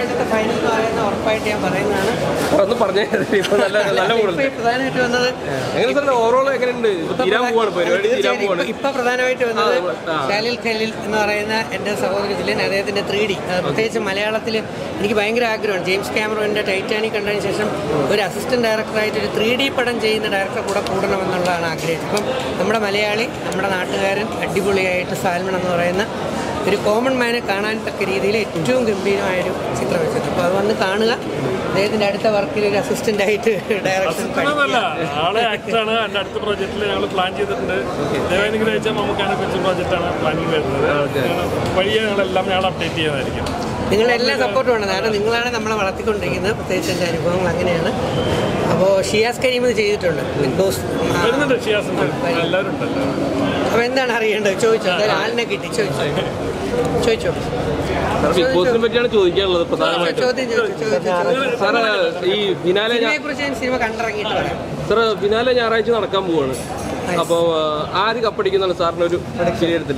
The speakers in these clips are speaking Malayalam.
വേണ്ടത്തെ ഫൈനൽ എന്ന് പറയുന്നത് ഉറപ്പായിട്ട് ഞാൻ പറയുന്നതാണ് ഒന്ന് പറഞ്ഞേ ഇപ്പൊ നല്ല നല്ല ഇപ്പൊ കൂടുതൽ ഈ പ്രധാനമായിട്ട് വന്നത് എങ്ങനെ സാർ ഓവറോൾ എങ്ങനെയുണ്ട് ഇപ്പൊ തീരാൻ പോവാണ് പരിപാടി തീരാൻ പോവാണ് ഇപ്പൊ- ഇപ്പൊ പ്രധാനമായിട്ട് വന്നത് ആ. ഖലീൽ ഖലീൽ എന്ന് പറയുന്ന എൻ്റെ സഹോദര ജില്ലൻ അദ്ദേഹത്തിന്റെ ത്രീ ഡി പ്രത്യേകിച്ച് മലയാളത്തിൽ എനിക്ക് ഭയങ്കര ആഗ്രഹമാണ് ജെയിംസ് ക്യാമറോന്റെ ടൈറ്റാനിക് കണ്ടതിന് ശേഷം ഒരു അസിസ്റ്റന്റ് ഡയറക്ടറായിട്ട് ഒരു ത്രീ ഡി പടം ചെയ്യുന്ന ഡയറക്ടർ കൂടെ കൂടണമെന്നുള്ളതാണ് ആഗ്രഹം ഇപ്പം നമ്മുടെ മലയാളി നമ്മുടെ നാട്ടുകാരൻ അടിപൊളിയായിട്ട് സാൽമൺ എന്ന് പറയുന്ന ഒരു കോമൺ മാനെ കാണാൻ തക്ക രീതിയിൽ ഏറ്റവും ഗംഭീരമായൊരു ചിത്രം വെച്ചത് അപ്പോൾ അത് വന്ന് കാണുക അദ്ദേഹത്തിന്റെ അടുത്ത വർക്കിൽ ഒരു അസിസ്റ്റന്റ് ആയിട്ട് ഡയറക്ഷൻ അല്ല ആളെ ആക്ടറാണ് എൻ്റെ അടുത്ത പ്രോജക്റ്റിൽ ഞങ്ങൾ പ്ലാൻ ചെയ്തിട്ടുണ്ട് ദേവാനുഗ്രഹിച്ച നമുക്കാണ് കൊച്ചു പ്രോജക്റ്റാണ് പ്ലാനിങ് വരുന്നത് ഞങ്ങൾ വഴിയെ ഞങ്ങളെല്ലാം ഞങ്ങൾ അപ്ഡേറ്റ് ചെയ്യുന്നതായിരിക്കും നിങ്ങളുടെ എല്ലാ സപ്പോർട്ടും ഉണ്ട് കാരണം നിങ്ങളാണ് നമ്മളെ വളർത്തിക്കൊണ്ടിരിക്കുന്നത് പ്രത്യേകിച്ച് എൻ്റെ അനുഭവങ്ങൾ അങ്ങനെയാണ് അപ്പോൾ ഷിയാസ് കരീം ഇത് ചെയ്തിട്ടുണ്ട് ബിഗ് ബോസ് വരുന്നുണ്ട് ഷിയാസിൻ്റെ എല്ലാവരും ഉണ്ടല്ലോ അപ്പോൾ എന്താണ് അറിയേണ്ടത് ചോദിച്ചോ എന്തായാലും ആളിനെ കിട്ടി ചോദിച്ചോ ചോദിച്ചോ സാർ ബിഗ് ബോസിനെ പറ്റിയാണ് ചോദിക്കാനുള്ളത് പ്രധാനമായിട്ടും ചോദ്യം ചോദിച്ചു ചോദിച്ചു സാറ് ഈ ഫിനാലെ സിനിമയെ കുറിച്ച് ഞാൻ സിനിമ കണ്ടിറങ്ങിയിട്ട് പറയാം സാർ ഫിനാലെ ഞായറാഴ്ച നടക്കാൻ പോവാണ് അപ്പോൾ ആര് കപ്പടിക്കുന്നതാണ് സാറിന് ഒരു ശരിയെടുത്തിൽ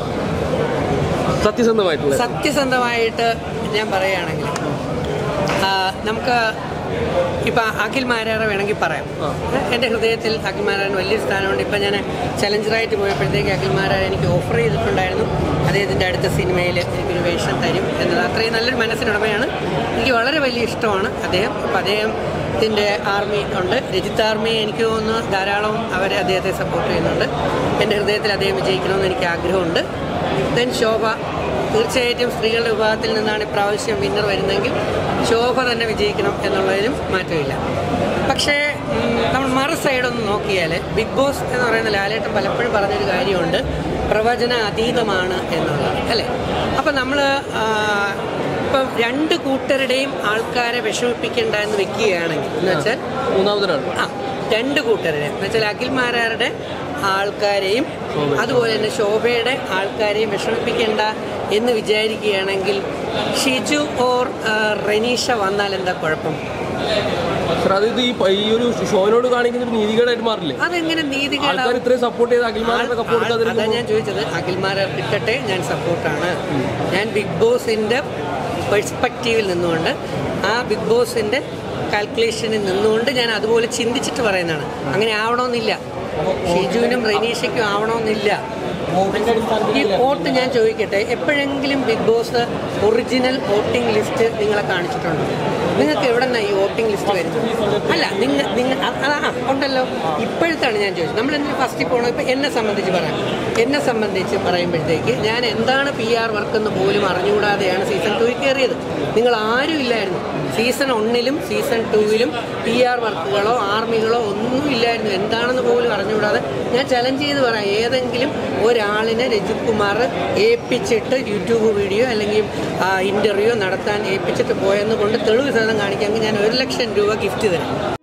സത്യസന്ധമായിട്ടുള്ള സത്യസന്ധമായിട്ട് ഞാൻ പറയുകയാണെങ്കിൽ ആ, നമുക്ക് ഇപ്പം അഖിൽ മാരാറെ വേണമെങ്കിൽ പറയാം എൻ്റെ ഹൃദയത്തിൽ അഖിൽ മാരാറിന് വലിയൊരു സ്ഥാനമുണ്ട് ഇപ്പം ഞാൻ ചലഞ്ചറായിട്ട് പോയപ്പോഴത്തേക്ക് അഖിൽ മാരാർ എനിക്ക് ഓഫർ ചെയ്തിട്ടുണ്ടായിരുന്നു അദ്ദേഹത്തിൻ്റെ അടുത്ത സിനിമയിൽ എനിക്കൊരു വേഷം തരും എന്നത് അത്രയും നല്ലൊരു മനസ്സിനുടമയാണ് എനിക്ക് വളരെ വലിയ ഇഷ്ടമാണ് അദ്ദേഹം അപ്പം അദ്ദേഹത്തിൻ്റെ ആർമി ഉണ്ട് രജിത്ത് ആർമി എനിക്ക് തോന്നുന്നു ധാരാളം അവർ അദ്ദേഹത്തെ സപ്പോർട്ട് ചെയ്യുന്നുണ്ട് എൻ്റെ ഹൃദയത്തിൽ അദ്ദേഹം വിജയിക്കണമെന്ന് എനിക്ക് ആഗ്രഹമുണ്ട് ദെൻ ശോഭ തീർച്ചയായിട്ടും സ്ത്രീകളുടെ വിഭാഗത്തിൽ നിന്നാണ് ഇപ്രാവശ്യം വിന്നർ വരുന്നതെങ്കിൽ ശോഭ തന്നെ വിജയിക്കണം എന്നുള്ളതിലും മാറ്റമില്ല പക്ഷേ ഉം, നമ്മൾ മറു സൈഡൊന്ന് നോക്കിയാൽ ബിഗ് ബോസ് എന്ന് പറയുന്ന ലാലേട്ടൻ പലപ്പോഴും പറഞ്ഞൊരു കാര്യമുണ്ട് പ്രവചന അതീതമാണ് എന്നുള്ളത് അല്ലേ അപ്പം നമ്മൾ ഇപ്പം രണ്ട് കൂട്ടരുടെയും ആൾക്കാരെ വിഷമിപ്പിക്കേണ്ട എന്ന് വെക്കുകയാണെങ്കിൽ എന്ന് വെച്ചാൽ മൂന്നാമതൊരാണ് ആ രണ്ട് കൂട്ടരുടെ എന്ന് വെച്ചാൽ അഖിൽമാരാരുടെ ആൾക്കാരെയും അതുപോലെ തന്നെ ശോഭയുടെ ആൾക്കാരെയും വിഷമിപ്പിക്കേണ്ട എന്ന് വിചാരിക്കുകയാണെങ്കിൽ ഷിജു ഓർ ആ, റെനീഷ വന്നാൽ എന്താ കുഴപ്പം സാർ അത് ഇത് ഈ പ- ഈ ഒരു ഷോയിനോട് കാണിക്കുന്ന ഒരു നീതികേടായിട്ട് മാറില്ലേ അതെങ്ങനെ ആൾക്കാർ നീതികേടാവും ഇത്രയും സപ്പോർട്ട് ചെയ്ത് അഖിൽമാരുടെ കപ്പ് അതാ കൊടുക്കാതിരിക്കുമ്പോൾ ഞാൻ ചോദിച്ചത് അഖിൽമാരെ കിട്ടട്ടെ ഞാൻ സപ്പോർട്ടാണ് ഞാൻ ബിഗ് ബോസിന്റെ പെർസ്പെക്റ്റീവിൽ നിന്നുകൊണ്ട് ആ ബിഗ് ബോസിന്റെ കാൽക്കുലേഷനിൽ നിന്നുകൊണ്ട് ഞാൻ അതുപോലെ ചിന്തിച്ചിട്ട് പറയുന്നതാണ് അങ്ങനെ ആവണമെന്നില്ല ഷിജുവിനും റെനീഷയ്ക്കും ആവണമെന്നില്ല ഈ വോട്ട് ഞാൻ ചോദിക്കട്ടെ എപ്പോഴെങ്കിലും Big Boss original voting list നിങ്ങളെ കാണിച്ചിട്ടുണ്ടോ നിങ്ങൾക്ക് എവിടെ നിന്നാണ് ഈ വോട്ടിംഗ് ലിസ്റ്റ് വരുന്നത് അല്ല നിങ്ങൾ നിങ്ങൾ അതാ ഉണ്ടല്ലോ ഇപ്പോഴത്താണ് ഞാൻ ചോദിച്ചത് നമ്മൾ എന്തിനും ഫസ്റ്റിൽ പോകണം ഇപ്പം എന്നെ സംബന്ധിച്ച് പറയാം എന്നെ സംബന്ധിച്ച് പറയുമ്പോഴത്തേക്ക് ഞാൻ എന്താണ് പി ആർ വർക്ക് എന്ന് പോലും അറിഞ്ഞുകൂടാതെയാണ് സീസൺ ടൂവിൽ കയറിയത് നിങ്ങൾ ആരും ഇല്ലായിരുന്നു സീസൺ ഒന്നിലും സീസൺ ടൂവിലും പി ആർ വർക്കുകളോ ആർമികളോ ഒന്നും ഇല്ലായിരുന്നു എന്താണെന്ന് പോലും അറിഞ്ഞുകൂടാതെ ഞാൻ ചലഞ്ച് ചെയ്ത് പറയാം ഏതെങ്കിലും ഒരാളിനെ രജിത് കുമാർ ഏൽപ്പിച്ചിട്ട് യൂട്യൂബ് വീഡിയോ അല്ലെങ്കിൽ ഇൻ്റർവ്യൂ നടത്താൻ ഏൽപ്പിച്ചിട്ട് പോയെന്ന് കൊണ്ട് തെളിവ് സഹിതം കാണിക്കാമെങ്കിൽ ഞാൻ ഒരു ലക്ഷം രൂപ ഗിഫ്റ്റ് തരാം